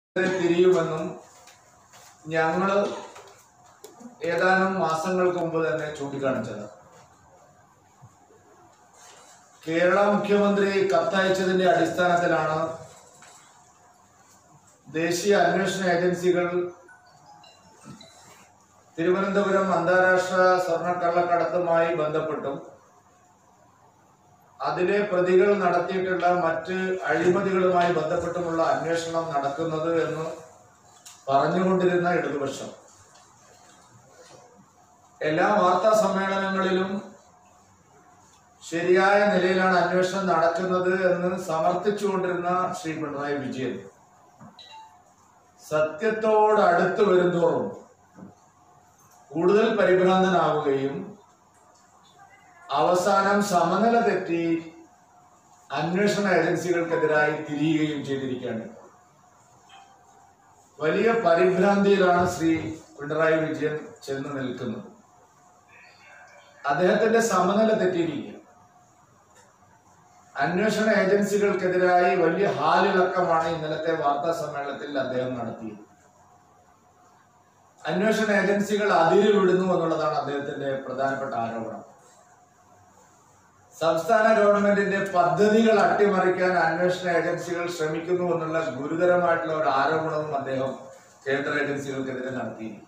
തിരിയുമെന്നും ഞങ്ങൾ ഏതാനും മാസങ്ങൾക്ക് മുമ്പ് തന്നെ ചൂണ്ടിക്കാണിച്ചത് കേരള മുഖ്യമന്ത്രി കത്തയച്ചതിന്റെ അടിസ്ഥാനത്തിലാണ് ദേശീയ അന്വേഷണ ഏജൻസികൾ തിരുവനന്തപുരം അന്താരാഷ്ട്ര സ്വർണ്ണക്കള്ളക്കടത്തുമായി ബന്ധപ്പെട്ടും അതിലെ പ്രതികൾ നടത്തിയിട്ടുള്ള മറ്റ് അഴിമതികളുമായി ബന്ധപ്പെട്ടുമുള്ള അന്വേഷണം നടക്കുന്നത് എന്ന് പറഞ്ഞുകൊണ്ടിരുന്ന ഇടതുപക്ഷം എല്ലാ വാർത്താ സമ്മേളനങ്ങളിലും ശരിയായ നിലയിലാണ് അന്വേഷണം നടക്കുന്നത് എന്ന് സമർത്ഥിച്ചുകൊണ്ടിരുന്ന ശ്രീ പിണറായി വിജയൻ സത്യത്തോട് അടുത്ത് വരുന്തോറും കൂടുതൽ പരിഭ്രാന്തനാവുകയും അവസാനം സമനില തെറ്റി അന്വേഷണ ഏജൻസികൾക്കെതിരായി തിരിയുകയും ചെയ്തിരിക്കുകയാണ് വലിയ പരിഭ്രാന്തിയിലാണ് ശ്രീ പിണറായി വിജയൻ ചെന്ന് നിൽക്കുന്നത് അദ്ദേഹത്തിന്റെ സമനില തെറ്റിയിരിക്കുക അന്വേഷണ ഏജൻസികൾക്കെതിരായി വലിയ ഹാലിളക്കമാണ് ഇന്നലത്തെ വാർത്താ സമ്മേളനത്തിൽ അദ്ദേഹം നടത്തിയത് അന്വേഷണ ഏജൻസികൾ അതിര് വിടുന്നു എന്നുള്ളതാണ് അദ്ദേഹത്തിന്റെ പ്രധാനപ്പെട്ട ആരോപണം സംസ്ഥാന ഗവൺമെന്റിന്റെ പദ്ധതികൾ അട്ടിമറിക്കാൻ അന്വേഷണ ഏജൻസികൾ ശ്രമിക്കുന്നു എന്നുള്ള ഗുരുതരമായിട്ടുള്ള ഒരു ആരോപണവും അദ്ദേഹം കേന്ദ്ര ഏജൻസികൾക്കെതിരെ നടത്തിയിരിക്കുന്നു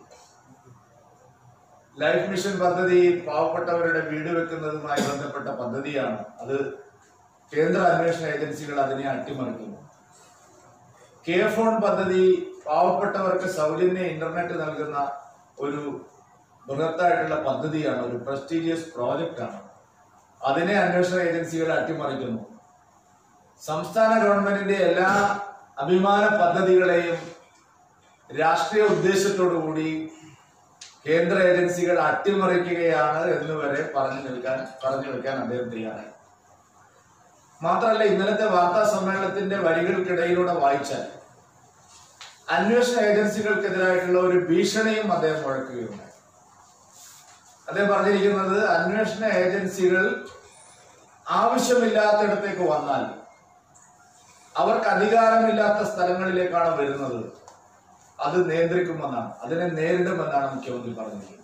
ലൈഫ് മിഷൻ പദ്ധതി പാവപ്പെട്ടവരുടെ വീട് വെക്കുന്നതുമായി ബന്ധപ്പെട്ട പദ്ധതിയാണ് അത് കേന്ദ്ര അന്വേഷണ ഏജൻസികൾ അതിനെ അട്ടിമറിക്കുന്നു കെ ഫോൺ പദ്ധതി പാവപ്പെട്ടവർക്ക് സൗജന്യ ഇന്റർനെറ്റ് നൽകുന്ന ഒരു ബൃഹത്തായിട്ടുള്ള പദ്ധതിയാണ് ഒരു പ്രസ്റ്റീജിയസ് പ്രോജക്റ്റ് ആണ് അതിനെ അന്വേഷണ ഏജൻസികൾ അട്ടിമറിക്കുന്നു സംസ്ഥാന ഗവൺമെന്റിന്റെ എല്ലാ അഭിമാന പദ്ധതികളെയും രാഷ്ട്രീയ ഉദ്ദേശത്തോടു കൂടി കേന്ദ്ര ഏജൻസികൾ അട്ടിമറിക്കുകയാണ് എന്ന് വരെ പറഞ്ഞു നിൽക്കാൻ പറഞ്ഞു വെക്കാൻ അദ്ദേഹം തയ്യാറായി മാത്രമല്ല ഇന്നലത്തെ വാർത്താ സമ്മേളനത്തിന്റെ വരികൾക്കിടയിലൂടെ വായിച്ചാൽ അന്വേഷണ ഏജൻസികൾക്കെതിരായിട്ടുള്ള ഒരു ഭീഷണിയും അദ്ദേഹം മുഴക്കുകയുണ്ടായി അദ്ദേഹം പറഞ്ഞിരിക്കുന്നത് അന്വേഷണ ഏജൻസികൾ ആവശ്യമില്ലാത്തിടത്തേക്ക് വന്നാൽ അവർക്ക് അധികാരമില്ലാത്ത സ്ഥലങ്ങളിലേക്കാണ് വരുന്നത് അത് നിയന്ത്രിക്കുമെന്നാണ് അതിനെ നേരിടുമെന്നാണ് മുഖ്യമന്ത്രി പറഞ്ഞിരിക്കുന്നത്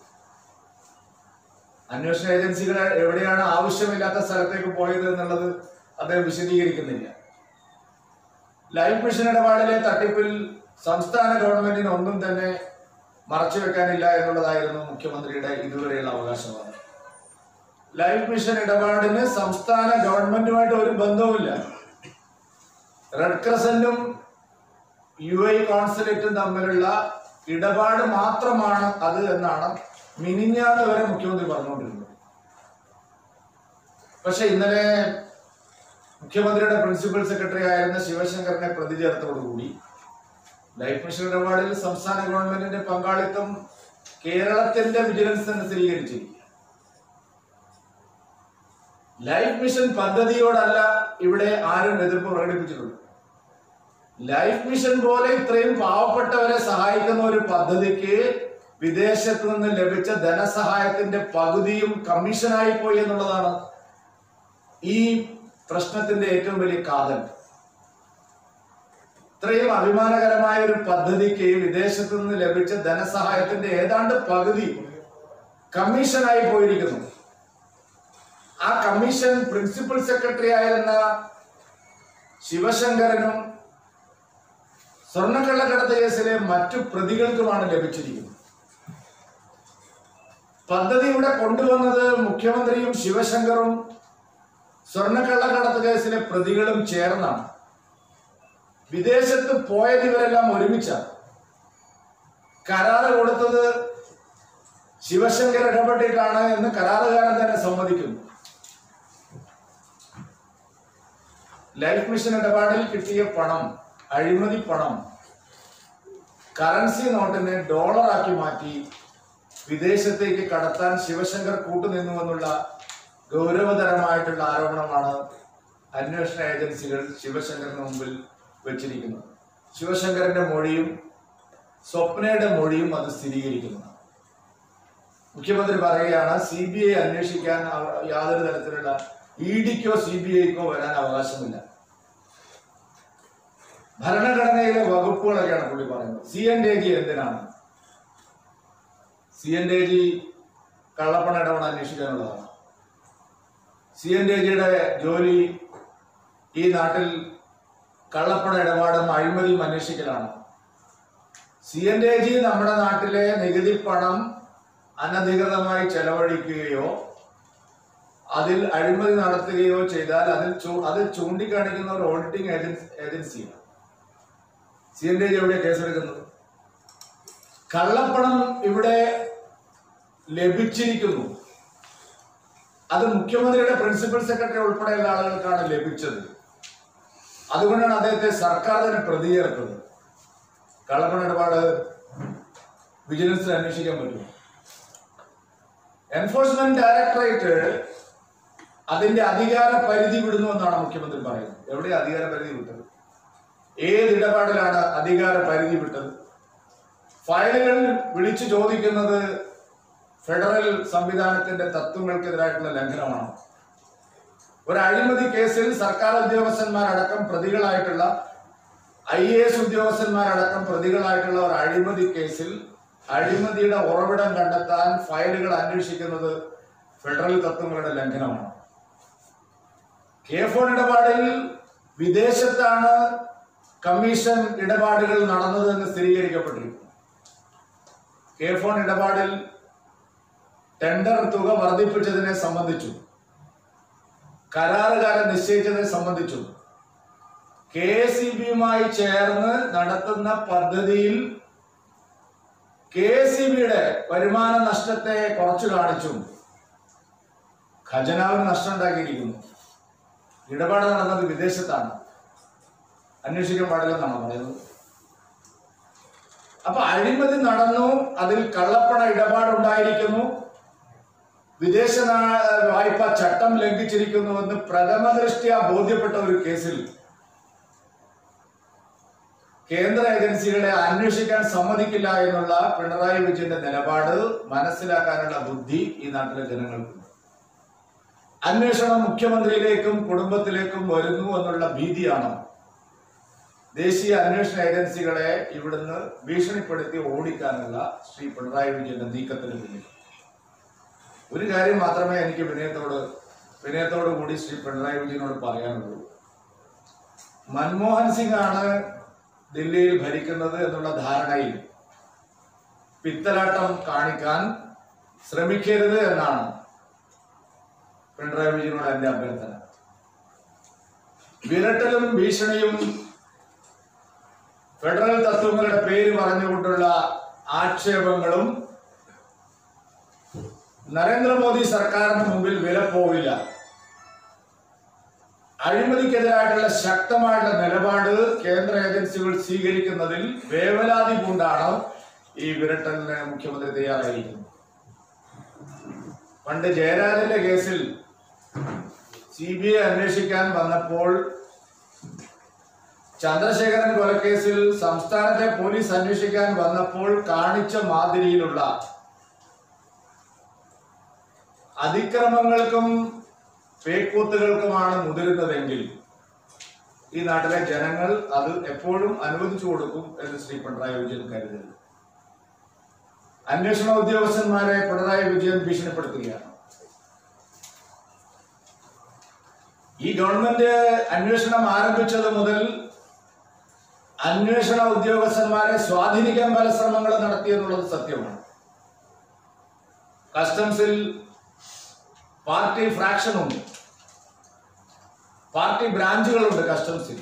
അന്വേഷണ ഏജൻസികൾ എവിടെയാണ് ആവശ്യമില്ലാത്ത സ്ഥലത്തേക്ക് പോയത് എന്നുള്ളത് അദ്ദേഹം വിശദീകരിക്കുന്നില്ല ലൈഫ് മിഷൻ ഇടപാടിലെ തട്ടിപ്പിൽ സംസ്ഥാന ഗവൺമെന്റിന് ഒന്നും തന്നെ മറച്ചു വെക്കാനില്ല എന്നുള്ളതായിരുന്നു മുഖ്യമന്ത്രിയുടെ ഇതുവരെയുള്ള അവകാശവാദം ലൈഫ് മിഷൻ ഇടപാടിന് സംസ്ഥാന ഗവൺമെന്റുമായിട്ട് ഒരു ബന്ധവുമില്ല റെഡ് ക്രസന്റും യു ഐ കോൺസുലേറ്റും തമ്മിലുള്ള ഇടപാട് മാത്രമാണ് അത് എന്നാണ് മിനിഞ്ഞാന്ന് വരെ മുഖ്യമന്ത്രി പറഞ്ഞുകൊണ്ടിരുന്നത് പക്ഷെ ഇന്നലെ മുഖ്യമന്ത്രിയുടെ പ്രിൻസിപ്പൽ സെക്രട്ടറി ആയിരുന്ന ശിവശങ്കറിനെ പ്രതി ചേർത്തോടുകൂടി ലൈഫ് മിഷൻ ഇടപാടിൽ സംസ്ഥാന ഗവൺമെന്റിന്റെ പങ്കാളിത്തം കേരളത്തിന്റെ വിജിലൻസ് തന്നെ സ്ഥിരീകരിച്ചിരിക്കുക ലൈഫ് മിഷൻ പദ്ധതിയോടല്ല ഇവിടെ ആരും എതിർപ്പ് പ്രകടിപ്പിച്ചിട്ടുള്ളത് ലൈഫ് മിഷൻ പോലെ ഇത്രയും പാവപ്പെട്ടവരെ സഹായിക്കുന്ന ഒരു പദ്ധതിക്ക് വിദേശത്ത് നിന്ന് ലഭിച്ച ധനസഹായത്തിന്റെ പകുതിയും കമ്മീഷനായി പോയി എന്നുള്ളതാണ് ഈ പ്രശ്നത്തിന്റെ ഏറ്റവും വലിയ കാതൽ ഇത്രയും അഭിമാനകരമായ ഒരു പദ്ധതിക്ക് വിദേശത്ത് നിന്ന് ലഭിച്ച ധനസഹായത്തിന്റെ ഏതാണ്ട് പകുതി കമ്മീഷനായി പോയിരിക്കുന്നു ആ കമ്മീഷൻ പ്രിൻസിപ്പൽ സെക്രട്ടറി ആയിരുന്ന ശിവശങ്കരനും സ്വർണ്ണക്കള്ളക്കടത്ത് കേസിലെ മറ്റു പ്രതികൾക്കുമാണ് ലഭിച്ചിരിക്കുന്നത് പദ്ധതി ഇവിടെ കൊണ്ടുവന്നത് മുഖ്യമന്ത്രിയും ശിവശങ്കറും സ്വർണ്ണക്കള്ളക്കടത്ത് കേസിലെ പ്രതികളും ചേർന്നാണ് വിദേശത്ത് പോയത് ഇവരെല്ലാം ഒരുമിച്ചാണ് കരാറ് കൊടുത്തത് ശിവശങ്കർ ഇടപെട്ടിട്ടാണ് എന്ന് കരാറുകാരൻ തന്നെ സമ്മതിക്കുന്നു ലൈഫ് മിഷൻ ഇടപാടിൽ കിട്ടിയ പണം അഴിമതി പണം കറൻസി നോട്ടിനെ ഡോളറാക്കി മാറ്റി വിദേശത്തേക്ക് കടത്താൻ ശിവശങ്കർ കൂട്ടുനിന്നുവെന്നുള്ള ഗൗരവതരമായിട്ടുള്ള ആരോപണമാണ് അന്വേഷണ ഏജൻസികൾ ശിവശങ്കറിന് മുമ്പിൽ വെച്ചിരിക്കുന്നത് ശിവശങ്കറിന്റെ മൊഴിയും സ്വപ്നയുടെ മൊഴിയും അത് സ്ഥിരീകരിക്കുന്നു മുഖ്യമന്ത്രി പറയുകയാണ് സി ബി ഐ അന്വേഷിക്കാൻ അവ- യാതൊരു തരത്തിലുള്ള ഇ ഡിക്കോ സി ബി ഐക്കോ വരാൻ അവകാശമില്ല ഭരണഘടനയിലെ വകുപ്പുകളൊക്കെയാണ് പുള്ളി പറയുന്നത് സി എൻ ഡി ജി എന്തിനാണ് സി എൻ ഡി ജി കള്ളപ്പണ ഇടപെടൽ അന്വേഷിക്കാനുള്ളതാണ് സി എൻ ഡി ജിയുടെ ജോലി ഈ നാട്ടിൽ കള്ളപ്പണ ഇടപാടും അഴിമതിയും അന്വേഷിക്കലാണ് സി എൻ ഡി ജി നമ്മുടെ നാട്ടിലെ നികുതി പണം അനധികൃതമായി ചെലവഴിക്കുകയോ അതിൽ അഴിമതി നടത്തുകയോ ചെയ്താൽ അതിൽ ചൂ- അതിൽ ചൂണ്ടിക്കാണിക്കുന്ന ഒരു ഓഡിറ്റിംഗ് ഏജൻസി ഏജൻസിയാണ് സി എൻ ഡി ജി എവിടെ കേസെടുക്കുന്നത് കള്ളപ്പണം ഇവിടെ ലഭിച്ചിരിക്കുന്നു അത് മുഖ്യമന്ത്രിയുടെ പ്രിൻസിപ്പൽ സെക്രട്ടറി ഉൾപ്പെടെയുള്ള ആളുകൾക്കാണ് ലഭിച്ചത് അതുകൊണ്ടാണ് അദ്ദേഹത്തെ സർക്കാർ തന്നെ പ്രതി ചേർത്തത് കള്ളപ്പണ ഇടപാട് വിജിലൻസിൽ അന്വേഷിക്കാൻ പറ്റും എൻഫോഴ്സ്മെന്റ് ഡയറക്ടറേറ്റ് അതിന്റെ അധികാര പരിധി വിടുന്നു എന്നാണ് മുഖ്യമന്ത്രി പറയുന്നത് എവിടെ അധികാര പരിധി വിട്ടത് ഏത് ഇടപാടിലാണ് അധികാര പരിധി വിട്ടത് ഫയലുകൾ വിളിച്ചു ചോദിക്കുന്നത് ഫെഡറൽ സംവിധാനത്തിന്റെ തത്വങ്ങൾക്കെതിരായിട്ടുള്ള ലംഘനമാണ് ഒരു അഴിമതി കേസിൽ സർക്കാർ ഉദ്യോഗസ്ഥന്മാരടക്കം പ്രതികളായിട്ടുള്ള ഐ എ എസ് ഉദ്യോഗസ്ഥന്മാരടക്കം പ്രതികളായിട്ടുള്ള ഒരു അഴിമതി കേസിൽ അഴിമതിയുടെ ഉറവിടം കണ്ടെത്താൻ ഫയലുകൾ അന്വേഷിക്കുന്നത് ഫെഡറൽ തത്വങ്ങളുടെ ലംഘനമാണ് കെ ഫോൺ ഇടപാടിൽ വിദേശത്താണ് കമ്മീഷൻ ഇടപാടുകൾ നടന്നതെന്ന് സ്ഥിരീകരിക്കപ്പെട്ടിരിക്കുന്നു കെ ഫോൺ ഇടപാടിൽ ടെൻഡർ തുക വർദ്ധിപ്പിച്ചതിനെ സംബന്ധിച്ചു കരാറുകാരൻ നിശ്ചയിച്ചതിനെ സംബന്ധിച്ചു കെ എസ് ഇ ബിയുമായി ചേർന്ന് നടത്തുന്ന പദ്ധതിയിൽ കെ എസ് ഇ ബിയുടെ വരുമാന നഷ്ടത്തെ കുറച്ചു കാണിച്ചും ഖജനാവിന് നഷ്ടം ഉണ്ടാക്കിയിരിക്കുന്നു ഇടപാട് നടന്നത് വിദേശത്താണ് അന്വേഷിക്കാൻ പാടില്ലെന്നാണ് പറയുന്നത് അപ്പൊ അഴിമതി നടന്നു അതിൽ കള്ളപ്പണ ഇടപാടുണ്ടായിരിക്കുന്നു വിദേശ നാ- വായ്പ ചട്ടം ലംഘിച്ചിരിക്കുന്നുവെന്ന് പ്രഥമ ദൃഷ്ട്യാ ബോധ്യപ്പെട്ട ഒരു കേസിൽ കേന്ദ്ര ഏജൻസികളെ അന്വേഷിക്കാൻ സമ്മതിക്കില്ല എന്നുള്ള പിണറായി വിജയന്റെ നിലപാട് മനസ്സിലാക്കാനുള്ള ബുദ്ധി ഈ നാട്ടിലെ ജനങ്ങൾക്കുണ്ട് അന്വേഷണം മുഖ്യമന്ത്രിയിലേക്കും കുടുംബത്തിലേക്കും വരുന്നു എന്നുള്ള ഭീതിയാണ് ദേശീയ അന്വേഷണ ഏജൻസികളെ ഇവിടുന്ന് ഭീഷണിപ്പെടുത്തി ഓടിക്കാനുള്ള ശ്രീ പിണറായി വിജയന്റെ നീക്കത്തിന് പിന്നിൽ ഒരു കാര്യം മാത്രമേ എനിക്ക് വിനയത്തോട് വിനയത്തോടു കൂടി ശ്രീ പിണറായി വിജയനോട് പറയാനുള്ളൂ മൻമോഹൻ സിംഗ് ആണ് ദില്ലിയിൽ ഭരിക്കുന്നത് എന്നുള്ള ധാരണയിൽ പിത്തലാട്ടം കാണിക്കാൻ ശ്രമിക്കരുത് എന്നാണ് പിണറായി വിജയനോട് എന്റെ അഭ്യർത്ഥന വിരട്ടലും ഭീഷണിയും ഫെഡറൽ തത്വങ്ങളുടെ പേര് പറഞ്ഞുകൊണ്ടുള്ള ആക്ഷേപങ്ങളും നരേന്ദ്രമോദി സർക്കാരിന് മുമ്പിൽ വില പോവില്ല അഴിമതിക്കെതിരായിട്ടുള്ള ശക്തമായിട്ടുള്ള നിലപാട് കേന്ദ്ര ഏജൻസികൾ സ്വീകരിക്കുന്നതിൽ വേവലാതി കൊണ്ടാണ് ഈ വിരട്ടലിന് മുഖ്യമന്ത്രി തയ്യാറായിരിക്കുന്നത് പണ്ട് ജയരാജന്റെ കേസിൽ സി ബി ഐ അന്വേഷിക്കാൻ വന്നപ്പോൾ ചന്ദ്രശേഖരൻ കൊലക്കേസിൽ സംസ്ഥാനത്തെ പോലീസ് അന്വേഷിക്കാൻ വന്നപ്പോൾ കാണിച്ച മാതിരിയിലുള്ള അതിക്രമങ്ങൾക്കും പേക്കൂത്തുകൾക്കുമാണ് മുതിരുന്നതെങ്കിൽ ഈ നാട്ടിലെ ജനങ്ങൾ അത് എപ്പോഴും അനുവദിച്ചു കൊടുക്കും എന്ന് ശ്രീ പിണറായി വിജയൻ കരുതരുത് അന്വേഷണ ഉദ്യോഗസ്ഥന്മാരെ പിണറായി വിജയൻ ഭീഷണിപ്പെടുത്തുകയാണ് ഈ ഗവൺമെന്റ് അന്വേഷണം ആരംഭിച്ചത് മുതൽ അന്വേഷണ ഉദ്യോഗസ്ഥന്മാരെ സ്വാധീനിക്കാൻ പല ശ്രമങ്ങൾ നടത്തിയെന്നുള്ളത് സത്യമാണ് കസ്റ്റംസിൽ പാർട്ടി ഫ്രാക്ഷൻ ഉണ്ട് പാർട്ടി ബ്രാഞ്ചുകളുണ്ട് കസ്റ്റംസിൽ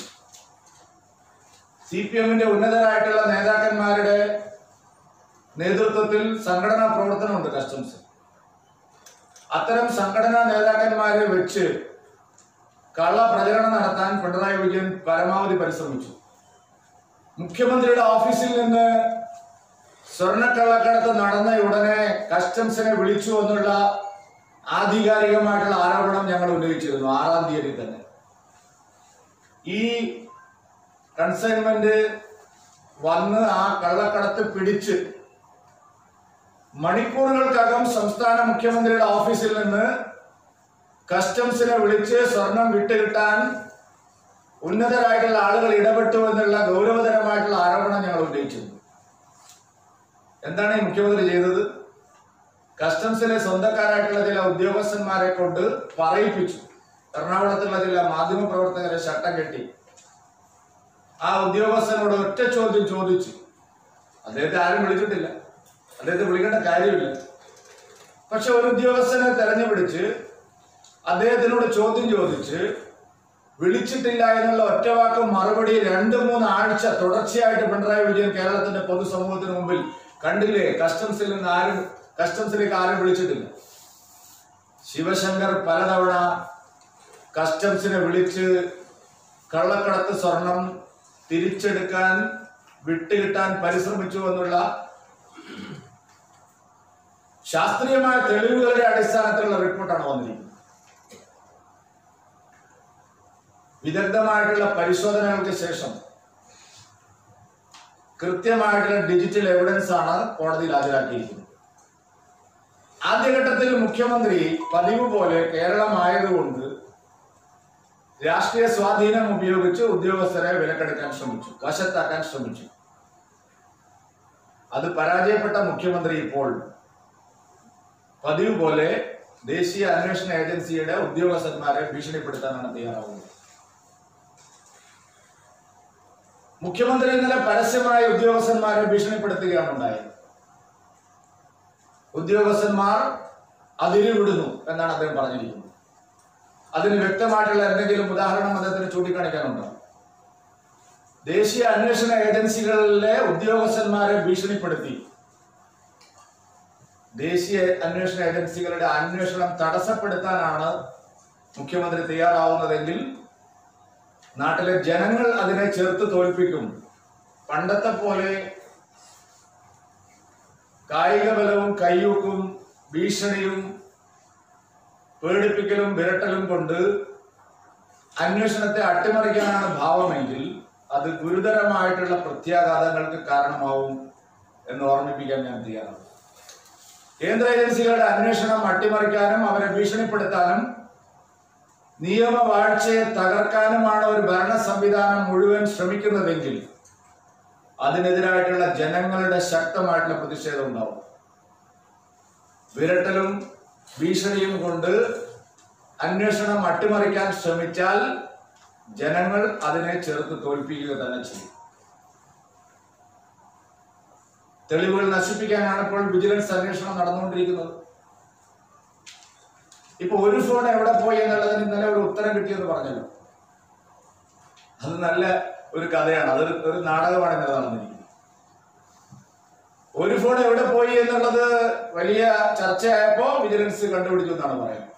സി പി എമ്മിന്റെ ഉന്നതരായിട്ടുള്ള നേതാക്കന്മാരുടെ നേതൃത്വത്തിൽ സംഘടനാ പ്രവർത്തനമുണ്ട് കസ്റ്റംസിൽ അത്തരം സംഘടനാ നേതാക്കന്മാരെ വെച്ച് കള്ള പ്രചരണം നടത്താൻ പിണറായി വിജയൻ പരമാവധി പരിശ്രമിച്ചു മുഖ്യമന്ത്രിയുടെ ഓഫീസിൽ നിന്ന് സ്വർണ്ണക്കള്ളക്കടത്ത് നടന്ന ഉടനെ കസ്റ്റംസിനെ വിളിച്ചു എന്നുള്ള ആധികാരികമായിട്ടുള്ള ആരോപണം ഞങ്ങൾ ഉന്നയിച്ചിരുന്നു ആറാം തീയതി തന്നെ ഈ കൺസൈൻമെന്റ് വന്ന് ആ കള്ളക്കടത്ത് പിടിച്ച് മണിക്കൂറുകൾക്കകം സംസ്ഥാന മുഖ്യമന്ത്രിയുടെ ഓഫീസിൽ നിന്ന് കസ്റ്റംസിനെ വിളിച്ച് സ്വർണം വിട്ടുകിട്ടാൻ ഉന്നതരായിട്ടുള്ള ആളുകൾ ഇടപെട്ടു എന്നുള്ള ഗൗരവതരമായിട്ടുള്ള ആരോപണം ഞങ്ങൾ ഉന്നയിച്ചിരുന്നു എന്താണ് ഈ മുഖ്യമന്ത്രി ചെയ്തത് കസ്റ്റംസിലെ സ്വന്തക്കാരായിട്ടുള്ള ചില ഉദ്യോഗസ്ഥന്മാരെ കൊണ്ട് പറയിപ്പിച്ചു എറണാകുളത്തുള്ള ചില മാധ്യമ പ്രവർത്തകരെ ശട്ടം കെട്ടി ആ ഉദ്യോഗസ്ഥനോട് ഒറ്റ ചോദ്യം ചോദിച്ചു അദ്ദേഹത്തെ ആരും വിളിച്ചിട്ടില്ല അദ്ദേഹത്തെ വിളിക്കേണ്ട കാര്യമില്ല പക്ഷെ ഒരു ഉദ്യോഗസ്ഥനെ തെരഞ്ഞുപിടിച്ച് അദ്ദേഹത്തിനോട് ചോദ്യം ചോദിച്ച് വിളിച്ചിട്ടില്ല എന്നുള്ള ഒറ്റവാക്ക് മറുപടി രണ്ട് മൂന്ന് ആഴ്ച തുടർച്ചയായിട്ട് പിണറായി വിജയൻ കേരളത്തിന്റെ പൊതുസമൂഹത്തിന് മുമ്പിൽ കണ്ടില്ലേ കസ്റ്റംസിൽ നിന്ന് ആരും കസ്റ്റംസിലേക്ക് ആരും വിളിച്ചിട്ടില്ല ശിവശങ്കർ പലതവണ കസ്റ്റംസിനെ വിളിച്ച് കള്ളക്കടത്ത് സ്വർണം തിരിച്ചെടുക്കാൻ വിട്ടുകിട്ടാൻ പരിശ്രമിച്ചു എന്നുള്ള ശാസ്ത്രീയമായ തെളിവുകളുടെ അടിസ്ഥാനത്തിലുള്ള റിപ്പോർട്ടാണ് വന്നിരിക്കുന്നത് വിദഗ്ധമായിട്ടുള്ള പരിശോധനകൾക്ക് ശേഷം കൃത്യമായിട്ടുള്ള ഡിജിറ്റൽ എവിഡൻസ് ആണ് കോടതിയിൽ ഹാജരാക്കിയിരിക്കുന്നത് ആദ്യഘട്ടത്തിൽ മുഖ്യമന്ത്രി പതിവ് പോലെ കേരളമായതുകൊണ്ട് രാഷ്ട്രീയ സ്വാധീനം ഉപയോഗിച്ച് ഉദ്യോഗസ്ഥരെ വിലക്കെടുക്കാൻ ശ്രമിച്ചു വശത്താക്കാൻ ശ്രമിച്ചു അത് പരാജയപ്പെട്ട മുഖ്യമന്ത്രി ഇപ്പോൾ പതിവ് പോലെ ദേശീയ അന്വേഷണ ഏജൻസിയുടെ ഉദ്യോഗസ്ഥന്മാരെ ഭീഷണിപ്പെടുത്താനാണ് തയ്യാറാവുന്നത് മുഖ്യമന്ത്രി ഇന്നലെ പരസ്യമായ ഉദ്യോഗസ്ഥന്മാരെ ഭീഷണിപ്പെടുത്തുകയാണ് ഉണ്ടായത് ഉദ്യോഗസ്ഥന്മാർ അതിരി വിടുന്നു എന്നാണ് അദ്ദേഹം പറഞ്ഞിരിക്കുന്നത് അതിന് വ്യക്തമായിട്ടുള്ള എന്തെങ്കിലും ഉദാഹരണം അദ്ദേഹത്തിന് ചൂണ്ടിക്കാണിക്കാനുണ്ടോ ദേശീയ അന്വേഷണ ഏജൻസികളിലെ ഉദ്യോഗസ്ഥന്മാരെ ഭീഷണിപ്പെടുത്തി ദേശീയ അന്വേഷണ ഏജൻസികളുടെ അന്വേഷണം തടസ്സപ്പെടുത്താനാണ് മുഖ്യമന്ത്രി തയ്യാറാവുന്നതെങ്കിൽ നാട്ടിലെ ജനങ്ങൾ അതിനെ ചേർത്ത് തോൽപ്പിക്കും പണ്ടത്തെ പോലെ കായിക ബലവും കയ്യൂക്കും ഭീഷണിയും പേടിപ്പിക്കലും വിരട്ടലും കൊണ്ട് അന്വേഷണത്തെ അട്ടിമറിക്കാനാണ് ഭാവമെങ്കിൽ അത് ഗുരുതരമായിട്ടുള്ള പ്രത്യാഘാതങ്ങൾക്ക് കാരണമാവും എന്ന് ഓർമ്മിപ്പിക്കാൻ ഞാൻ തയ്യാറാണ് കേന്ദ്ര ഏജൻസികളുടെ അന്വേഷണം അട്ടിമറിക്കാനും അവരെ ഭീഷണിപ്പെടുത്താനും നിയമവാഴ്ചയെ തകർക്കാനുമാണ് ഒരു ഭരണ സംവിധാനം മുഴുവൻ ശ്രമിക്കുന്നതെങ്കിൽ അതിനെതിരായിട്ടുള്ള ജനങ്ങളുടെ ശക്തമായിട്ടുള്ള പ്രതിഷേധം ഉണ്ടാവും വിരട്ടലും ഭീഷണിയും കൊണ്ട് അന്വേഷണം അട്ടിമറിക്കാൻ ശ്രമിച്ചാൽ ജനങ്ങൾ അതിനെ ചെറുത്ത് തോൽപ്പിക്കുക തന്നെ ചെയ്യും തെളിവുകൾ നശിപ്പിക്കാനാണ് ഇപ്പോൾ വിജിലൻസ് അന്വേഷണം നടന്നുകൊണ്ടിരിക്കുന്നത് ഇപ്പൊ ഒരു ഫോൺ എവിടെ പോയി എന്നുള്ളതിന് ഇന്നലെ ഒരു ഉത്തരം കിട്ടിയെന്ന് പറഞ്ഞല്ലോ അത് നല്ല ഒരു കഥയാണ് അതൊരു ഒരു നാടകമാണ് ഇന്നലെ നടന്നിരിക്കുന്നത് ഒരു ഫോൺ എവിടെ പോയി എന്നുള്ളത് വലിയ ചർച്ചയായപ്പോ വിജിലൻസ് കണ്ടുപിടിച്ചു എന്നാണ് പറയുന്നത്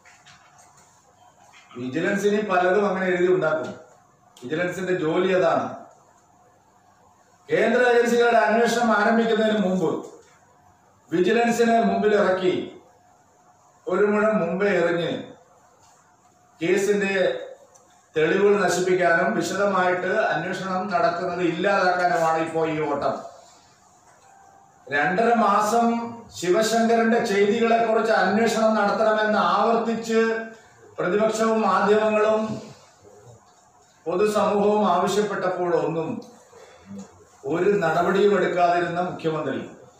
വിജിലൻസിന് പലതും അങ്ങനെ എഴുതി ഉണ്ടാക്കും വിജിലൻസിന്റെ ജോലി അതാണ് കേന്ദ്ര ഏജൻസികളുടെ അന്വേഷണം ആരംഭിക്കുന്നതിന് മുമ്പ് വിജിലൻസിനെ മുമ്പിൽ ഇറക്കി ഒരു മുഴം മുമ്പേ എറിഞ്ഞ് കേസിന്റെ തെളിവുകൾ നശിപ്പിക്കാനും വിശദമായിട്ട് അന്വേഷണം നടക്കുന്നത് ഇല്ലാതാക്കാനുമാണ് ഇപ്പോൾ ഈ ഓട്ടം രണ്ടര മാസം ശിവശങ്കരന്റെ ചെയ്തികളെ കുറിച്ച് അന്വേഷണം നടത്തണമെന്ന് ആവർത്തിച്ച് പ്രതിപക്ഷവും മാധ്യമങ്ങളും പൊതുസമൂഹവും ആവശ്യപ്പെട്ടപ്പോഴൊന്നും ഒരു നടപടിയും എടുക്കാതിരുന്ന മുഖ്യമന്ത്രി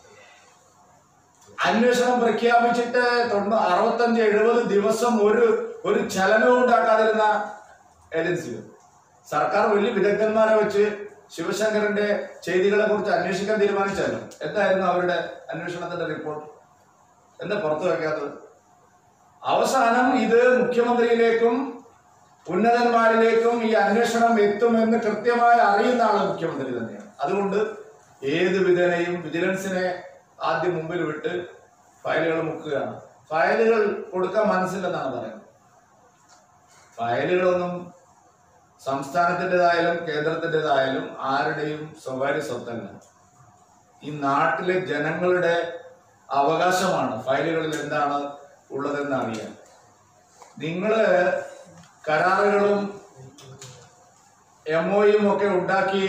അന്വേഷണം പ്രഖ്യാപിച്ചിട്ട് തൊണ്ണൂ അറുപത്തഞ്ച് എഴുപത് ദിവസം ഒരു ഒരു ചലനവും ഉണ്ടാക്കാതിരുന്ന ഏജൻസികൾ സർക്കാർ വലിയ വിദഗ്ധന്മാരെ വെച്ച് ശിവശങ്കരന്റെ ചെയ്തികളെ കുറിച്ച് അന്വേഷിക്കാൻ തീരുമാനിച്ചാലും എന്തായിരുന്നു അവരുടെ അന്വേഷണത്തിന്റെ റിപ്പോർട്ട് എന്താ പുറത്തു വെക്കാത്തത് അവസാനം ഇത് മുഖ്യമന്ത്രിയിലേക്കും ഉന്നതന്മാരിലേക്കും ഈ അന്വേഷണം എത്തുമെന്ന് കൃത്യമായി അറിയുന്ന ആള് മുഖ്യമന്ത്രി തന്നെയാണ് അതുകൊണ്ട് ഏത് വിധേനയും വിജിലൻസിനെ ആദ്യം മുമ്പിൽ വിട്ട് ഫയലുകൾ മുക്കുകയാണ് ഫയലുകൾ കൊടുക്കാൻ മനസ്സില്ലെന്നാണ് പറയുന്നത് ഫയലുകളൊന്നും സംസ്ഥാനത്തിൻ്റെതായാലും കേന്ദ്രത്തിൻ്റെതായാലും ആരുടെയും സ്വകാര്യ സ്വത്തല്ല ഈ നാട്ടിലെ ജനങ്ങളുടെ അവകാശമാണ് ഫയലുകളിൽ എന്താണ് ഉള്ളതെന്ന് അറിയാൻ നിങ്ങള് കരാറുകളും എം ഒയും ഒക്കെ ഉണ്ടാക്കി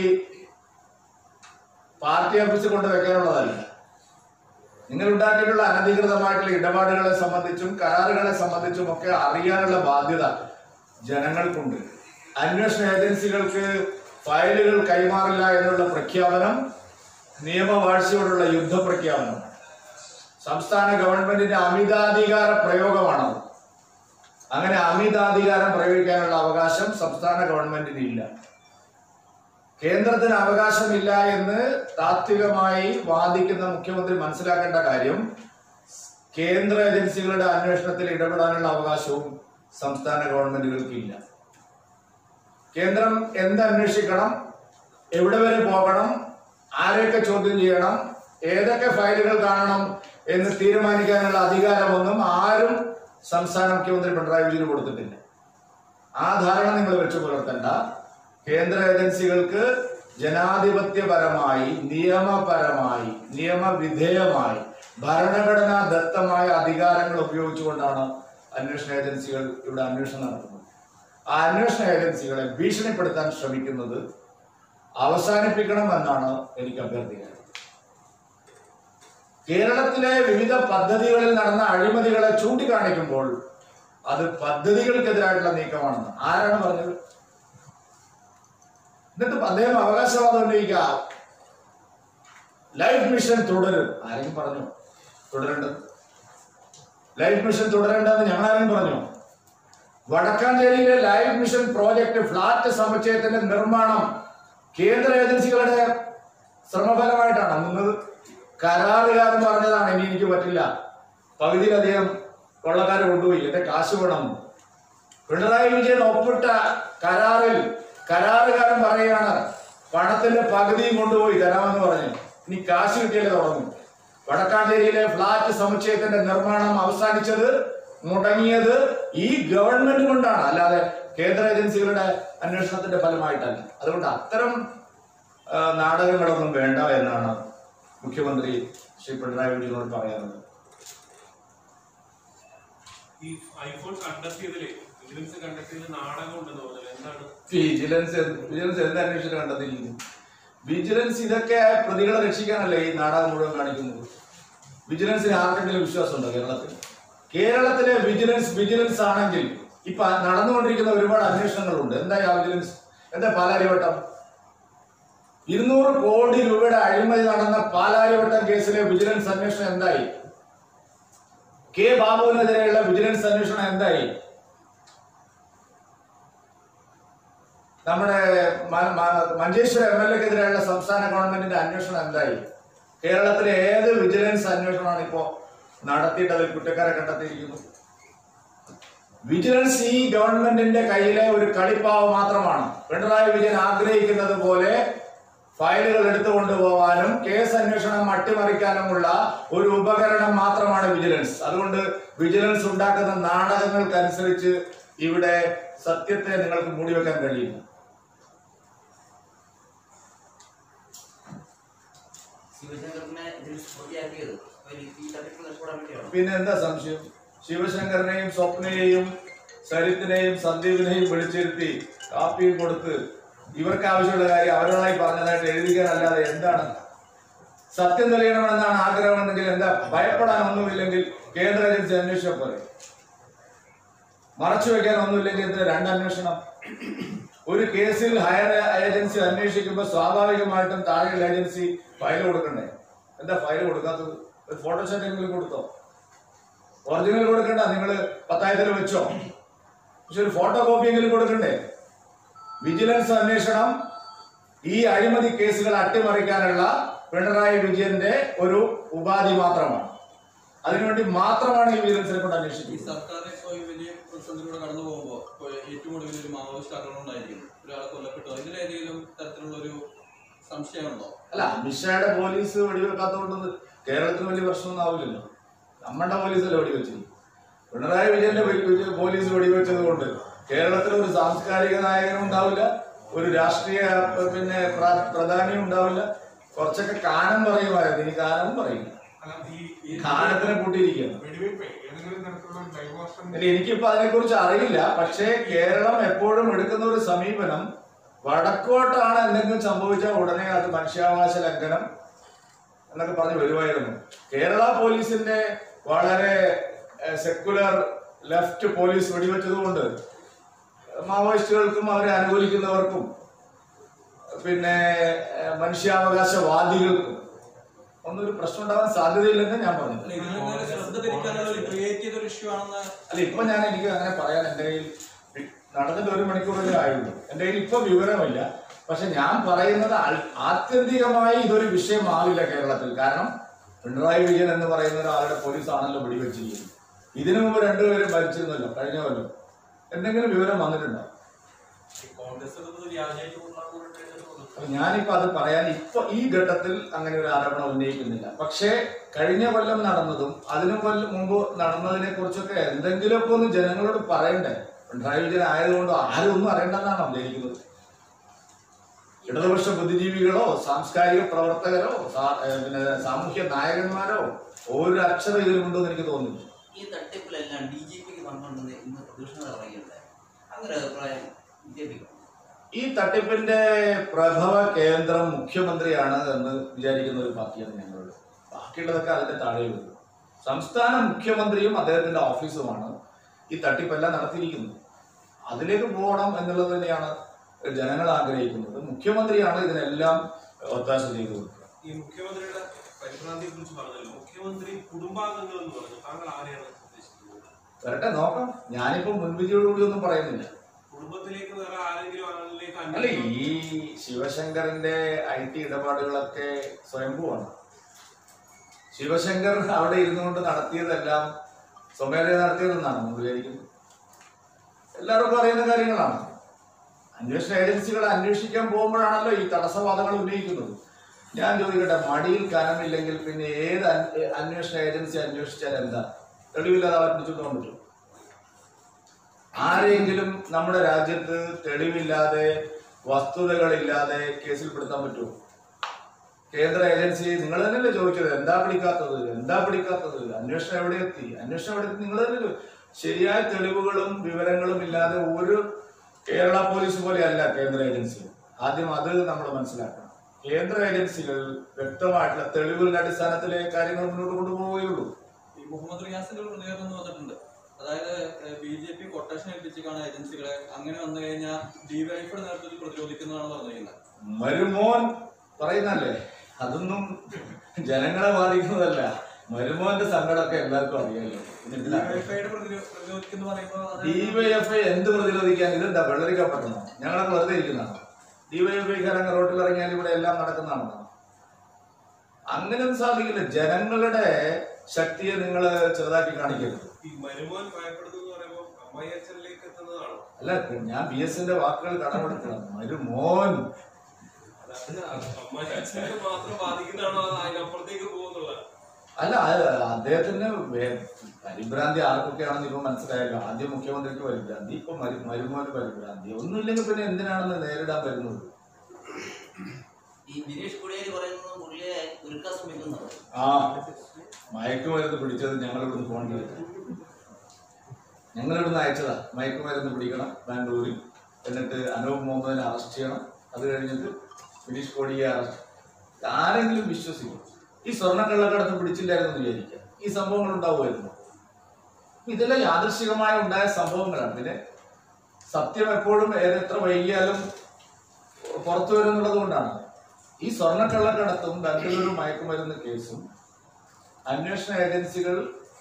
പാർട്ടി ഓഫീസിൽ കൊണ്ട് വെക്കാനുള്ളതല്ല നിങ്ങൾ ഉണ്ടാക്കിയിട്ടുള്ള അനധികൃതമായിട്ടുള്ള ഇടപാടുകളെ സംബന്ധിച്ചും കരാറുകളെ സംബന്ധിച്ചും ഒക്കെ അറിയാനുള്ള ബാധ്യത ജനങ്ങൾക്കുണ്ട് അന്വേഷണ ഏജൻസികൾക്ക് ഫയലുകൾ കൈമാറില്ല എന്നുള്ള പ്രഖ്യാപനം നിയമവാഴ്ചയോടുള്ള യുദ്ധപ്രഖ്യാപനം സംസ്ഥാന ഗവൺമെന്റിന്റെ അമിതാധികാര പ്രയോഗമാണത് അങ്ങനെ അമിതാധികാരം പ്രയോഗിക്കാനുള്ള അവകാശം സംസ്ഥാന ഗവൺമെന്റിന് ഇല്ല കേന്ദ്രത്തിന് അവകാശമില്ല എന്ന് താത്വികമായി വാദിക്കുന്ന മുഖ്യമന്ത്രി മനസ്സിലാക്കേണ്ട കാര്യം കേന്ദ്ര ഏജൻസികളുടെ അന്വേഷണത്തിൽ ഇടപെടാനുള്ള അവകാശവും സംസ്ഥാന ഗവൺമെന്റുകൾക്ക് ഇല്ല കേന്ദ്രം എന്ത് അന്വേഷിക്കണം എവിടെ വരെ പോകണം ആരെയൊക്കെ ചോദ്യം ചെയ്യണം ഏതൊക്കെ ഫയലുകൾ കാണണം എന്ന് തീരുമാനിക്കാനുള്ള അധികാരമൊന്നും ആരും സംസ്ഥാന മുഖ്യമന്ത്രി പിണറായി വിജയന് കൊടുത്തിട്ടില്ല ആ ധാരണ നിങ്ങൾ വെച്ചു പുലർത്തണ്ട കേന്ദ്ര ഏജൻസികൾക്ക് ജനാധിപത്യപരമായി നിയമപരമായി നിയമവിധേയമായി ഭരണഘടനാ ദത്തമായ അധികാരങ്ങൾ ഉപയോഗിച്ചുകൊണ്ടാണ് അന്വേഷണ ഏജൻസികൾ ഇവിടെ അന്വേഷണം നടത്തുന്നത് ആ അന്വേഷണ ഏജൻസികളെ ഭീഷണിപ്പെടുത്താൻ ശ്രമിക്കുന്നത് അവസാനിപ്പിക്കണമെന്നാണ് എനിക്ക് അഭ്യർത്ഥിക്കുന്നത് കേരളത്തിലെ വിവിധ പദ്ധതികളിൽ നടന്ന അഴിമതികളെ ചൂണ്ടിക്കാണിക്കുമ്പോൾ അത് പദ്ധതികൾക്കെതിരായിട്ടുള്ള നീക്കമാണെന്ന് ആരാണ് പറഞ്ഞത് എന്നിട്ട് അദ്ദേഹം അവകാശവാദം ഉന്നയിക്കുക ലൈഫ് മിഷൻ തുടരും ആരെങ്കിലും പറഞ്ഞു തുടരേണ്ടത് ലൈഫ് മിഷൻ തുടരേണ്ടതെന്ന് ഞങ്ങളാരും പറഞ്ഞു വടക്കാഞ്ചേരിയിലെ ലൈഫ് മിഷൻ പ്രോജക്ട് ഫ്ലാറ്റ് സമുച്ചയത്തിന്റെ നിർമ്മാണം കേന്ദ്ര ഏജൻസികളുടെ ശ്രമഫലമായിട്ടാണ് അന്ന് കരാറുകാരൻ പറഞ്ഞതാണ് ഇനി എനിക്ക് പറ്റില്ല പകുതിയിലധികം കൊള്ളക്കാർ കൊണ്ടുപോയി എന്റെ കാശ് വേണം പിണറായി വിജയൻ ഒപ്പിട്ട കരാറിൽ കരാറുകാരൻ പറയുകയാണ് പണത്തിന്റെ പകുതിയും കൊണ്ടുപോയി തരാമെന്ന് പറഞ്ഞു ഇനി കാശ് കിട്ടിയാലേ തുടങ്ങും വടക്കാഞ്ചേരിയിലെ ഫ്ലാറ്റ് സമുച്ചയത്തിന്റെ നിർമ്മാണം അവസാനിച്ചത് മുടങ്ങിയത് ഈ ഗവൺമെന്റ് കൊണ്ടാണ് അല്ലാതെ കേന്ദ്ര ഏജൻസികളുടെ അന്വേഷണത്തിന്റെ ഫലമായിട്ടല്ല അതുകൊണ്ട് അത്തരം ആ, നാടകങ്ങളൊന്നും വേണ്ട എന്നാണ് മുഖ്യമന്ത്രി ശ്രീ പിണറായി വിജയനോട് പറയാനുള്ളത് ഈ ഐഫോൺ കണ്ടെത്തിയതില് വിജിലൻസ് കണ്ടെത്തിയതിൽ നാടകം ഉണ്ടെന്ന് പറഞ്ഞത് എന്താണ് വിജിലൻസ് വിജിലൻസ് എന്ത് അന്വേഷണം കണ്ടെത്തിയിരിക്കുന്നു വിജിലൻസ് ഇതൊക്കെ പ്രതികളെ രക്ഷിക്കാനല്ലേ ഈ നാടകം മുഴുവൻ കാണിക്കുന്നത് വിജിലൻസിന് ആർക്കെങ്കിലും വിശ്വാസമുണ്ടോ കേരളത്തിൽ കേരളത്തിലെ വിജിലൻസ് വിജിലൻസ് ആണെങ്കിൽ ഇപ്പൊ നടന്നുകൊണ്ടിരിക്കുന്ന ഒരുപാട് അന്വേഷണങ്ങളുണ്ട് എന്താ ആ വിജിലൻസ് എന്താ പാലാരിവട്ടം ഇരുന്നൂറ് കോടി രൂപയുടെ അഴിമതി നടന്ന പാലാരിവട്ടം കേസിലെ വിജിലൻസ് അന്വേഷണം എന്തായി കെ ബാബുവിനെതിരെയുള്ള വിജിലൻസ് അന്വേഷണം എന്തായി നമ്മുടെ മ- മ- മഞ്ചേശ്വരം എം എൽ എക്കെതിരെയുള്ള സംസ്ഥാന ഗവൺമെന്റിന്റെ അന്വേഷണം എന്തായി കേരളത്തിലെ ഏത് വിജിലൻസ് അന്വേഷണമാണ് ഇപ്പോ നടത്തിയിട്ട് അതിൽ കുറ്റക്കാരെ കണ്ടെത്തിയിരിക്കുന്നത് വിജിലൻസ് ഈ ഗവൺമെന്റിന്റെ കയ്യിലെ ഒരു കളിപ്പാവ് മാത്രമാണ് പിണറായി വിജയൻ ആഗ്രഹിക്കുന്നത് പോലെ ഫയലുകൾ എടുത്തുകൊണ്ട് പോവാനും കേസ് അന്വേഷണം അട്ടിമറിക്കാനുമുള്ള ഒരു ഉപകരണം മാത്രമാണ് വിജിലൻസ് അതുകൊണ്ട് വിജിലൻസ് ഉണ്ടാക്കുന്ന നാടകങ്ങൾക്കനുസരിച്ച് ഇവിടെ സത്യത്തെ നിങ്ങൾക്ക് മൂടിവെക്കാൻ കഴിയില്ല ശിവശങ്കറിനെ ഇതിൽ പൂർത്തിയാക്കിയത് ഒരു ഈ തട്ടിപ്പ് രക്ഷപ്പെടാൻ വേണ്ടിയാണ് പിന്നെ എന്താ സംശയം ശിവശങ്കരനെയും സ്വപ്നയെയും സരിത്തിനെയും സന്ദീപിനെയും വിളിച്ചിരുത്തി കാപ്പിയും കൊടുത്ത് ഇവർക്ക് ആവശ്യമുള്ള കാര്യം അവരോടായി പറഞ്ഞതായിട്ട് എഴുതിക്കാനല്ലാതെ എന്താണ് സത്യം തെളിയണമെന്നാണ് ആഗ്രഹമെന്നെങ്കിൽ എന്താ ഭയപ്പെടാൻ ഒന്നുമില്ലെങ്കിൽ കേന്ദ്ര ഏജൻസി അന്വേഷിച്ചാൽ പോലെ മറച്ചു വെക്കാൻ ഒന്നുമില്ലെങ്കിൽ എന്തിനാ രണ്ട് അന്വേഷണം ഒരു കേസിൽ ഹയർ ഏജൻസി അന്വേഷിക്കുമ്പോൾ സ്വാഭാവികമായിട്ടും താഴെയുള്ള ഏജൻസി ഫയൽ കൊടുക്കണ്ടേ എന്താ ഫയൽ കൊടുക്കാത്തത് ഒരു ഫോട്ടോഷോട്ട് എങ്കിലും കൊടുത്തോ ഒറിജിനൽ കൊടുക്കണ്ട നിങ്ങൾ പത്തായത്തിൽ വെച്ചോ പക്ഷെ ഒരു ഫോട്ടോ കോപ്പി എങ്കിലും കൊടുക്കണ്ടേ വിജിലൻസ് അന്വേഷണം ഈ അഴിമതി കേസുകൾ അട്ടിമറിക്കാനുള്ള പിണറായി വിജയന്റെ ഒരു ഉപാധി മാത്രമാണ് അതിനുവേണ്ടി മാത്രമാണ് ഈ വിജിലൻസിനെ കൊണ്ട് ഈ അന്വേഷിക്കുന്നത് സർക്കാർ ഇപ്പോൾ ഈ വലിയ പ്രതിസന്ധിയിലൂടെ കടന്നു പോകുമ്പോൾ ഇപ്പോൾ ഏറ്റവും കൂടുതൽ ഒരു മാവോയിസ്റ്റ് ആക്രമണം ഉണ്ടായിരിക്കുന്നു ഒരാളെ കൊല്ലപ്പെട്ടു ഇതിലേതെങ്കിലും തരത്തിലുള്ള ഒരു സംശയമുണ്ടോ അല്ല അമിത്ഷായുടെ പോലീസ് വെടിവെക്കാത്തതുകൊണ്ട് കേരളത്തിന് വലിയ പ്രശ്നമൊന്നും ആവില്ലല്ലോ നമ്മുടെ പോലീസല്ലേ വെടിവെച്ചത് പിണറായി വിജയന്റെ വെ- വിജയ- പോലീസ് വെടിവെച്ചത് കൊണ്ട് കേരളത്തിൽ ഒരു സാംസ്കാരിക നായകനും ഉണ്ടാവില്ല ഒരു രാഷ്ട്രീയ ഏഹ്, പിന്നെ പ്ര- പ്രധാനിയും ഉണ്ടാവില്ല കുറച്ചൊക്കെ കാനം പറയുമായിരുന്നു ഇനി കാനവും പറയില്ല അല്ല ഈ ഈ കാനത്തിനെ കൂട്ടിയിരിക്കുകയാണ് വെടിവെപ്പ് ഏതെങ്കിലും തരത്തിലുള്ള ഡൈവേർഷൻ ഇനി എനിക്കിപ്പോ അതിനെക്കുറിച്ച് അറിയില്ല പക്ഷേ കേരളം എപ്പോഴും എടുക്കുന്ന ഒരു സമീപനം വടക്കോട്ടാണ് എന്തെങ്കിലും സംഭവിച്ചാൽ ഉടനെ അത് മനുഷ്യാവകാശ ലംഘനം എന്നൊക്കെ പറഞ്ഞു വരുമായിരുന്നു കേരള പോലീസിന്റെ വളരെ സെക്കുലർ ലെഫ്റ്റ് പോലീസ് വെടിവെച്ചതുകൊണ്ട് മാവോയിസ്റ്റുകൾക്കും അവരെ അനുകൂലിക്കുന്നവർക്കും പിന്നെ ഏഹ്, മനുഷ്യാവകാശവാദികൾക്കും ഒന്നും ഒരു പ്രശ്നം ഉണ്ടാവാൻ സാധ്യതയില്ലെന്ന് ഞാൻ പറഞ്ഞു അല്ല, ഇതിൽ നിന്ന് ശ്രദ്ധ തിരിക്കാനുള്ള ഒരു ക്രിയേറ്റ് ചെയ്ത ഒരു ഇഷ്യൂ ആണെന്ന് അല്ല ഇപ്പൊ ഞാൻ എനിക്ക് അങ്ങനെ പറയാൻ എന്റെ കയ്യിൽ നടന്നിട്ട് ഒരു മണിക്കൂറേ ആയുള്ളൂ എന്റെ കയ്യിൽ ഇപ്പൊ വിവരമില്ല പക്ഷെ ഞാൻ പറയുന്നത് അൽ- ആത്യന്തികമായി ഇതൊരു വിഷയമാവില്ല കേരളത്തിൽ കാരണം പിണറായി വിജയൻ എന്ന് പറയുന്ന ഒരാളുടെ പോലീസ് ആണല്ലോ വെടിവെച്ചിരിക്കുന്നത് ഇതിനു മുമ്പ് രണ്ടുപേരും ഭരിച്ചിരുന്നല്ലോ കഴിഞ്ഞ കൊല്ലം എന്തെങ്കിലും വിവരം വന്നിട്ടുണ്ടോ ഈ കോൺഗ്രസ് എന്നത് വ്യാജമായിട്ട് കൊണ്ടാണ് കൊണ്ടിട്ട് അപ്പൊ ഞാനിപ്പോ അത് പറയാൻ ഇപ്പൊ ഈ ഘട്ടത്തിൽ അങ്ങനെ ഒരു ആരോപണം ഉന്നയിക്കുന്നില്ല പക്ഷേ കഴിഞ്ഞ കൊല്ലം നടന്നതും അതിനു കൊല്ലം മുമ്പ് നടന്നതിനെ കുറിച്ചൊക്കെ എന്തെങ്കിലുമൊക്കെ ഒന്ന് ജനങ്ങളോട് പറയണ്ടേ പിണറായി വിജയൻ ആയതുകൊണ്ട് ആരും ഒന്നും അറിയണ്ടെന്നാണ് വിചാരിക്കുന്നത് ഇടതുപക്ഷ ബുദ്ധിജീവികളോ സാംസ്കാരിക പ്രവർത്തകരോ സാ- ഏ, പിന്നെ സാമൂഹ്യ നായകന്മാരോ ഒരു അക്ഷരം ഇതിലുണ്ടെന്ന് എനിക്ക് തോന്നുന്നില്ല ഈ തട്ടിപ്പിലെല്ലാം ഡി ജി പിക്ക് പങ്കുണ്ടെന്ന് ഇന്ന് പ്രതിപക്ഷം പറയുകയുണ്ടായി അങ്ങനെ ഒരു അഭിപ്രായം ബി ജെ പിക്ക് ഈ തട്ടിപ്പിന്റെ പ്രഭവ കേന്ദ്രം മുഖ്യമന്ത്രിയാണ് എന്ന് വിചാരിക്കുന്ന ഒരു പാർട്ടിയാണ് ഞങ്ങളുള്ളത് ബാക്കിയുള്ളതൊക്കെ അതിന്റെ താഴെ വരും സംസ്ഥാന മുഖ്യമന്ത്രിയും അദ്ദേഹത്തിന്റെ ഓഫീസുമാണ് ഈ തട്ടിപ്പെല്ലാം നടത്തിയിരിക്കുന്നത് അതിലേക്ക് പോകണം എന്നുള്ളത് തന്നെയാണ് ജനങ്ങൾ ആഗ്രഹിക്കുന്നത് മുഖ്യമന്ത്രിയാണ് ഇതിനെല്ലാം ഒത്താശ ചെയ്തു കൊടുക്കുക ഈ മുഖ്യമന്ത്രിയുടെ പരിഭ്രാന്തിയെ കുറിച്ച് പറഞ്ഞല്ലോ മുഖ്യമന്ത്രി കുടുംബാംഗങ്ങൾ എന്ന് പറഞ്ഞു താങ്കൾ ആരെയാണ് ഉദ്ദേശിക്കുന്നത് വരട്ടെ നോക്കാം ഞാനിപ്പോ മുൻവിധിയോടുകൂടി ഒന്നും പറയുന്നില്ല കുടുംബത്തിലേക്ക് വേറെ ആരെങ്കിലും ആളിലേക്ക് അല്ല അന്വേഷണം ഈ ശിവശങ്കറിന്റെ ഐ ടി ഇടപാടുകളൊക്കെ സ്വയംഭൂവാണ് ശിവശങ്കർ അവിടെ ഇരുന്നുകൊണ്ട് നടത്തിയതെല്ലാം സ്വമേധയ നടത്തിയതെന്നാണ് നമ്മൾ വിചാരിക്കുന്നത് എല്ലാവർക്കും അറിയുന്ന കാര്യങ്ങളാണ് അന്വേഷണ ഏജൻസികൾ അന്വേഷിക്കാൻ പോകുമ്പോഴാണല്ലോ ഈ തടസ്സവാദങ്ങൾ ഉന്നയിക്കുന്നത് ഞാൻ ചോദിക്കട്ടെ മടിയിൽ കനമില്ലെങ്കിൽ പിന്നെ ഏത് അന്വേ- അന്വേഷണ ഏജൻസി അന്വേഷിച്ചാൽ എന്താ തെളിവില്ലാതെ ആളെ പിടിച്ചുകൊണ്ട് പോകാൻ പറ്റും ആരെങ്കിലും നമ്മുടെ രാജ്യത്ത് തെളിവില്ലാതെ വസ്തുതകളില്ലാതെ കേസിൽ പെടുത്താൻ പറ്റുമോ കേന്ദ്ര ഏജൻസി നിങ്ങൾ തന്നെയല്ലേ ചോദിച്ചത് എന്താ പിടിക്കാത്തത് എന്താ പിടിക്കാത്തത് അന്വേഷണം എവിടെ എത്തി അന്വേഷണം എവിടെ എത്തി നിങ്ങൾ തന്നെ ചോ- ശരിയായ തെളിവുകളും വിവരങ്ങളും ഇല്ലാതെ ഒരു കേരള പോലീസ് പോലെയല്ല കേന്ദ്ര ഏജൻസി ആദ്യം അത് നമ്മൾ മനസ്സിലാക്കണം കേന്ദ്ര ഏജൻസികൾ വ്യക്തമായിട്ടുള്ള തെളിവുകളുടെ അടിസ്ഥാനത്തിലെ കാര്യങ്ങൾ മുന്നോട്ട് കൊണ്ടുപോവുകയുള്ളൂ ഈ മുഹമ്മദ് റിയാസിന്റെ ഒരു പ്രതികരണം ഇന്ന് വന്നിട്ടുണ്ട് അതായത് ബി ജെ പി കൊട്ടേഷൻ ഏൽപ്പിച്ചിട്ടാണ് ഏജൻസികളെ അങ്ങനെ വന്നു കഴിഞ്ഞാൽ ഡിവൈഫിയുടെ നേതൃത്വത്തിൽ പ്രതിരോധിക്കുന്നതാണ് പറഞ്ഞിരിക്കുന്നത് മരുമോൻ പറയുന്നല്ലേ അതൊന്നും ജനങ്ങളെ ബാധിക്കുന്നതല്ല മരുമോന്റെ സങ്കടമൊക്കെ എല്ലാവർക്കും അറിയാമല്ലോ ഇതില്ല ഡിവൈഫൈയുടെ പ്രതിരോധിക്കുന്ന പറയുമ്പോൾ അത് ഡിവൈഎഫ്ഐ എന്ത് പ്രതിരോധിക്കാൻ ഇതെന്താ വെള്ളരിക്കാൻ പറ്റണോ ഞങ്ങളൊക്കെ വെറുതെ ഇരിക്കുന്നതാണ് ഡിവൈഎഫ്ഐക്കാരങ്ങ് റോട്ടിൽ ഇറങ്ങിയാൽ ഇവിടെ എല്ലാം നടക്കുന്നതാണോ അങ്ങനെയൊന്നും സാധിക്കില്ല ജനങ്ങളുടെ ശക്തിയെ നിങ്ങൾ ചെറുതാക്കി കാണിക്കരുത് ഈ മരുമോൻ ഭയപ്പെടുന്നു എന്ന് പറയുമ്പോൾ അമ്മായി അച്ഛനിലേക്ക് എത്തുന്നതാണോ അല്ല ഞാൻ ബി എസിന്റെ വാക്കുകൾ കടമെടുക്കണം മരുമോൻ അതായത് അമ്മായി അച്ഛനെ മാത്രം ബാധിക്കുന്നതാണോ അത് അതിനപ്പുറത്തേക്ക് പോകുന്നുള്ളത് അല്ല അത് അദ്ദേഹത്തിന് വേ- പരിഭ്രാന്തി ആർക്കൊക്കെയാണെന്ന് ഇപ്പൊ മനസ്സിലായല്ലോ ആദ്യം മുഖ്യമന്ത്രിക്ക് പരിഭ്രാന്തി ഇപ്പൊ മരു മരുമോന് പരിഭ്രാന്തി ഒന്നുമില്ലെങ്കിൽ പിന്നെ എന്തിനാണെന്ന് നേരിടാൻ വരുന്നത് ഈ ബിനീഷ് കുടിയേരി പറയുന്നത് പുള്ളിയെ ഒരുക്കാൻ ശ്രമിക്കുന്നത് ആ മയക്കുമരുന്ന് പിടിച്ചത് ഞങ്ങളിവിടുന്ന് ഫോൺ ചെയ്തു ഞങ്ങളിവിടുന്ന് അയച്ചതാ മയക്കുമരുന്ന് പിടിക്കണം ബാംഗ്ലൂരിൽ എന്നിട്ട് അനൂപ് മുഹമ്മദിനെ അറസ്റ്റ് ചെയ്യണം അത് കഴിഞ്ഞിട്ട് ബിനീഷ് കോടിയെ അറസ്റ്റ് ആരെങ്കിലും വിശ്വസിക്കും ഈ സ്വർണ്ണക്കള്ളക്കടത്ത് പിടിച്ചില്ലായിരുന്നു എന്ന് വിചാരിക്കുക ഈ സംഭവങ്ങൾ ഉണ്ടാവുമായിരുന്നു ഇതെല്ലാം യാദൃശികമായി ഉണ്ടായ സംഭവങ്ങളാണ് പിന്നെ സത്യം എപ്പോഴും ഏത് എത്ര വൈകിയാലും പുറത്തു വരുന്നുള്ളത് കൊണ്ടാണ് ഈ സ്വർണ്ണക്കള്ളക്കടത്തും ബംഗളൂരു മയക്കുമരുന്ന് കേസും അന്വേഷണ ഏജൻസികൾ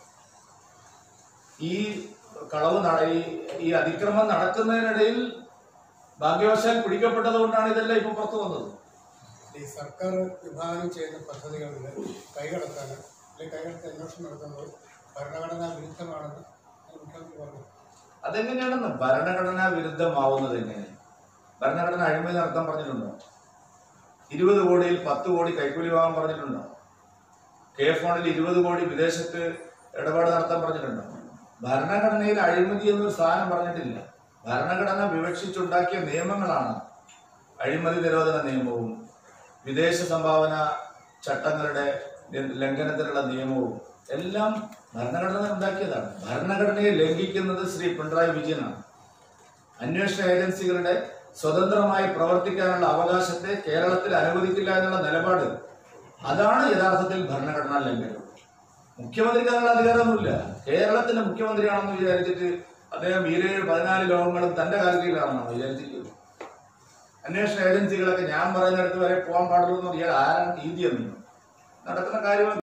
ഈ കളവ് നട- ഈ- ഈ അതിക്രമം നടക്കുന്നതിനിടയിൽ ഭാഗ്യവശാൽ പിടിക്കപ്പെട്ടത് കൊണ്ടാണ് ഇതെല്ലാം ഇപ്പൊ പുറത്തു വന്നത് ഈ സർക്കാർ വിഭാവനം ചെയ്യുന്ന പദ്ധതികളിൽ കൈകടത്താൻ അല്ലെങ്കിൽ കൈകടത്തി അന്വേഷണം നടത്തുന്നത് ഭരണഘടനാ വിരുദ്ധമാണെന്ന് മുഖ്യമന്ത്രി പറഞ്ഞു അതെങ്ങനെയാണെന്ന് ഭരണഘടനാ വിരുദ്ധമാവുന്നത് എങ്ങനെ ഭരണഘടന അഴിമതി നടത്താൻ പറഞ്ഞിട്ടുണ്ടോ ഇരുപത് കോടിയിൽ പത്ത് കോടി കൈക്കൂലി വാങ്ങാൻ പറഞ്ഞിട്ടുണ്ടോ കെ ഫോണിൽ ഇരുപത് കോടി വിദേശത്ത് ഇടപാട് നടത്താൻ പറഞ്ഞിട്ടുണ്ടോ ഭരണഘടനയിൽ അഴിമതി എന്നൊരു സാധനം പറഞ്ഞിട്ടില്ല ഭരണഘടന വിവക്ഷിച്ചുണ്ടാക്കിയ നിയമങ്ങളാണ് അഴിമതി നിരോധന നിയമവും വിദേശ സംഭാവന ചട്ടങ്ങളുടെ ലംഘനത്തിനുള്ള നിയമവും എല്ലാം ഭരണഘടന ഉണ്ടാക്കിയതാണ് ഭരണഘടനയെ ലംഘിക്കുന്നത് ശ്രീ പിണറായി വിജയനാണ് അന്വേഷണ ഏജൻസികളുടെ സ്വതന്ത്രമായി പ്രവർത്തിക്കാനുള്ള അവകാശത്തെ കേരളത്തിൽ അനുവദിക്കില്ല എന്നുള്ള നിലപാട് അതാണ് യഥാർത്ഥത്തിൽ ഭരണഘടനാ ലംഘനം മുഖ്യമന്ത്രിക്ക് അതിനുള്ള അധികാരമൊന്നുമില്ല കേരളത്തിന്റെ മുഖ്യമന്ത്രിയാണെന്ന് വിചാരിച്ചിട്ട് അദ്ദേഹം ഈരേഴ് പതിനാല് ലോകങ്ങളും തന്റെ കാൽക്കീഴിലാണെന്നാണ് വിചാരിച്ചിരിക്കുന്നത് അന്വേഷണ ഏജൻസികളൊക്കെ ഞാൻ പറയുന്നിടത്ത് വരെ പോകാൻ പാടുള്ളൂ എന്ന് ഇയാൾ ആരാണ് നീതി എന്ന് നടക്കുന്ന കാര്യങ്ങൾ